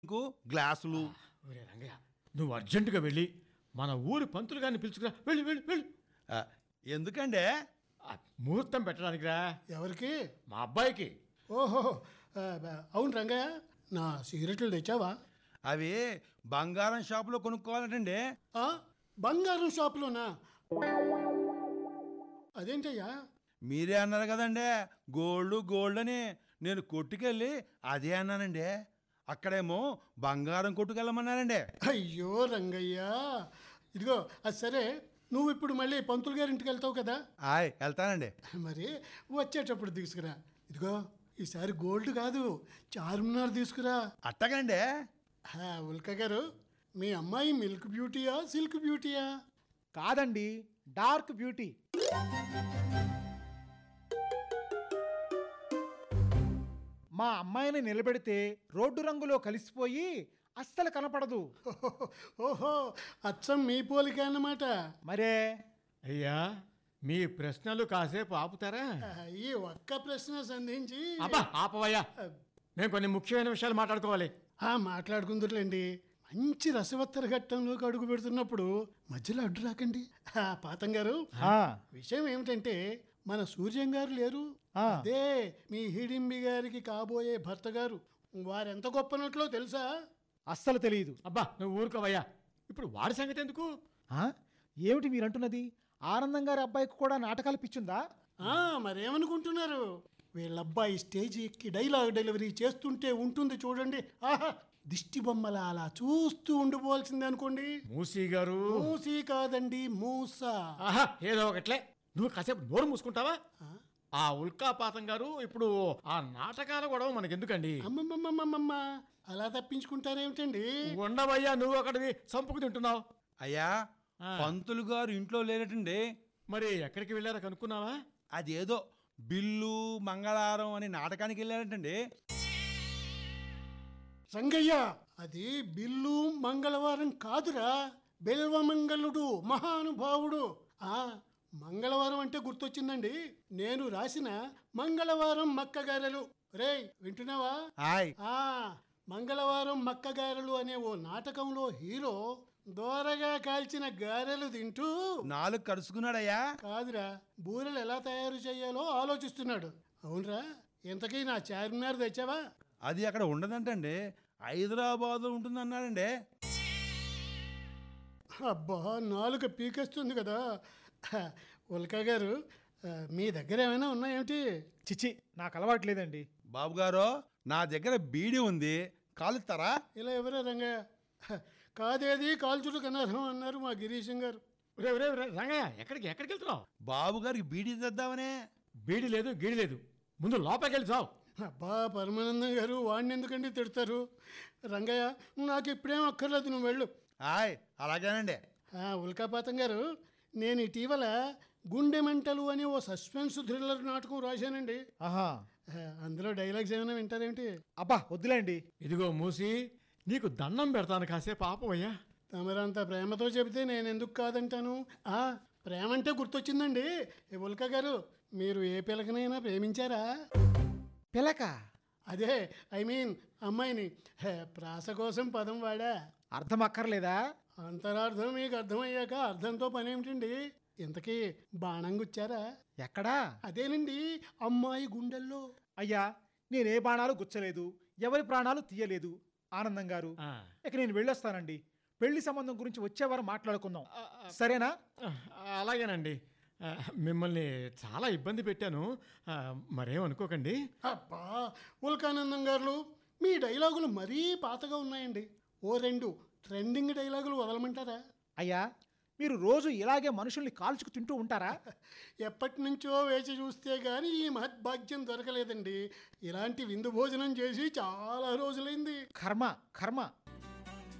ఇంకో గ్లాసులు ఒరే రంగయ్య నువ్వు అర్జెంటుగా వెళ్ళి మన ఊరి పంతులు గారిని పిలుచుకురా వెళ్ళి వెళ్ళి వెళ్ళి ఆ, ఎందుకంటే ఆ, ముహూర్తం పెట్టడానికి రా ఎవరికి మా అబ్బాయికి ఓహో ఆ, బ- అవును రంగయ్య నా సిగరెట్లు తెచ్చావా అవి బంగారం షాపులో కొనుక్కోవాలంటండి ఆ, బంగారం షాపులోనా అదేంటయ్యా మీరే అన్నారు కదండి గోల్డ్ గోల్డ్ అని నేను కొట్టుకెళ్ళి అదే అన్నానండి అక్కడేమో బంగారం కొట్టుకెళ్ళమన్నారండి అయ్యో రంగయ్య ఇదిగో అది సరే నువ్వు ఇప్పుడు మళ్ళీ పంతులు గారి ఇంటికి వెళ్తావు కదా ఆయ్ వెళ్తానండి మరి వచ్చేటప్పుడు తీసుకురా ఇదిగో ఈసారి గోల్డ్ కాదు చార్మినార్ తీసుకురా అట్టగండి హా, ఉల్క గారు మీ అమ్మాయి మిల్క్ బ్యూటీయా సిల్క్ బ్యూటీయా కాదండి డార్క్ బ్యూటీ మా అమ్మాయిని నిలబెడితే రోడ్డు రంగులో కలిసిపోయి అస్సలు కనపడదు ఓహో అచ్చం మీ పోలిక అన్నమాట మరే అయ్యా మీ ప్రశ్నలు కాసేపు ఆపుతారా ఆ, ఈ ఒక్క ప్రశ్న సంధించి అబ్బా ఆపవయ్యా మేము కొన్ని ముఖ్యమైన విషయాలు మాట్లాడుకోవాలి ఆ మాట్లాడుకుందరులేండి మంచి రసవత్తర ఘట్టంలోకి అడుగు పెడుతున్నప్పుడు మధ్యలో అడ్డు రాకండి ఆ, పాతం గారు ఆ, విషయం ఏమిటంటే మన సూర్యం గారు లేరు ఆ. అదే మీ హిడింబి గారికి కాబోయే భర్త గారు వారెంత గొప్పనట్లో తెలుసా అస్సలు తెలియదు అబ్బా నువ్వు ఊరుకోవయ్యా ఇప్పుడు వాడి సంగతి ఎందుకు ఆ, ఏమిటి మీరంటున్నది ఆనందం గారి అబ్బాయికి కూడా నాటకాలు పిచ్చుందా ఆ, మరేమనుకుంటున్నారు వీళ్ళబ్బాయి స్టేజ్ ఎక్కి డైలాగ్ డెలివరీ చేస్తుంటే ఉంటుంది చూడండి ఆహా దిష్టి బొమ్మల అలా చూస్తూ ఉండిపోవాల్సిందే అనుకోండి మూసీ గారు మూసి కాదండి మూస ఆహా ఏదో ఒకట్లే నువ్వు కాసేపు నోరు మూసుకుంటావా ఆ ఉల్కాపాతం గారు ఇప్పుడు ఆ నాటకాల గొడవ మనకెందుకండి అమ్మమ్మమ్మమ్మమ్మ అలా తప్పించుకుంటారేమిటండి ఉండవయ్యా నువ్వు అక్కడివి సంపుకు తింటున్నావు అయ్యా ఆ. పంతులు గారు ఇంట్లో లేనటండి మరి ఎక్కడికి వెళ్ళారో కనుక్కున్నావా అదేదో బిల్లు మంగళారం అనే నాటకానికి వెళ్ళారంటండి రంగయ్య అది బిల్లు మంగళవారం కాదురా బెల్వమంగళుడు మహానుభావుడు ఆ మంగళవారం అంటే గుర్తొచ్చిందండి నేను రాసిన మంగళవారం మక్కగారెలు రేయ్ వింటున్నావా ఆయ్ ఆ మంగళవారం మక్కగారెలు అనే ఓ నాటకంలో హీరో దోరగా కాల్చిన గారెలు తింటూ నాలుగు కరుచుకున్నాడయ్యా కాదురా బూరెలు ఎలా తయారు చేయాలో ఆలోచిస్తున్నాడు అవునరా ఇంతకీ నా చార్మినార్ తెచ్చావా అది అక్కడ ఉండదంటండి హైదరాబాద్ ఉంటుంది అన్నాడండి అబ్బా నాలుక పీకేస్తుంది కదా ఉల్కా గారు ఆ, మీ దగ్గర ఏమైనా ఉన్నాయేమిటి చిచి నాకు అలవాటు లేదండి బాబు గారు నా దగ్గర బీడీ ఉంది కాలుస్తారా ఇలా ఎవరా రంగయ్య హ, కాదేది కాల్చుడు కనర్హం అన్నారు మా గిరీశం గారు ఒరే ఒరే ఒరే రంగయ్య ఎక్కడికి ఎక్కడికి వెళ్తున్నావు బాబు గారికి బీడీ తెద్దామనే బీడి లేదు గీడి లేదు ముందు లోపలికి వెళ్ళి చావు అబ్బా పరమానందం గారు వాడిని ఎందుకండి తిడతారు రంగయ్య నాకు ఇప్పుడేం అక్కర్లేదు నువ్వు వెళ్ళు ఆయ్ అలాగేనండి ఆ, ఉల్కాపాతం గారు నేను ఇటీవల గుండె మంటలు అని ఓ సస్పెన్స్ థ్రిల్లర్ నాటకం రాశానండి ఆహా ఆ, అందులో డైలాగ్స్ ఏమైనా వింటారేమిటి అబ్బా వద్దులేండి ఇదిగో మూసి నీకు దండం పెడతాను కాసేపు ఆపవయ్యా తమరంత ప్రేమతో చెబితే నేను ఎందుకు కాదంటాను ఆ ప్రేమ అంటే గుర్తొచ్చిందండి ఏ ఉల్క గారు మీరు ఏ పిల్లకనైనా ప్రేమించారా పిలక అదే ఐ మీన్ అమ్మాయిని హే, ప్రాస కోసం పదం వాడా అర్థం అక్కర్లేదా అంతరార్థం మీకు అర్థమయ్యాక అర్థంతో పనేమిటండి ఇంతకీ బాణం గుచ్చారా ఎక్కడా అదేనండి అమ్మాయి గుండెల్లో అయ్యా నేనే బాణాలు గుచ్చలేదు ఎవరి ప్రాణాలు తీయలేదు ఆనందం గారు ఆ, ఇక నేను వెళ్ళొస్తానండి పెళ్లి సంబంధం గురించి వచ్చేవారు మాట్లాడుకుందాం సరేనా ఆ, అలాగేనండి ఆ, మిమ్మల్ని చాలా ఇబ్బంది పెట్టాను ఆ, మరేమనుకోకండి అబ్బా ఉల్కానందం గారు మీ డైలాగులు మరీ పాతగా ఉన్నాయండి ఓ రెండు ట్రెండింగ్ డైలాగులు వదలమంటారా అయ్యా మీరు రోజు ఇలాగే మనుషుల్ని కాల్చుకు తింటూ ఉంటారా ఎప్పటి నుంచో వేచి చూస్తే కానీ ఈ మహద్భాగ్యం దొరకలేదండి ఇలాంటి విందు భోజనం చేసి చాలా రోజులైంది కర్మ కర్మ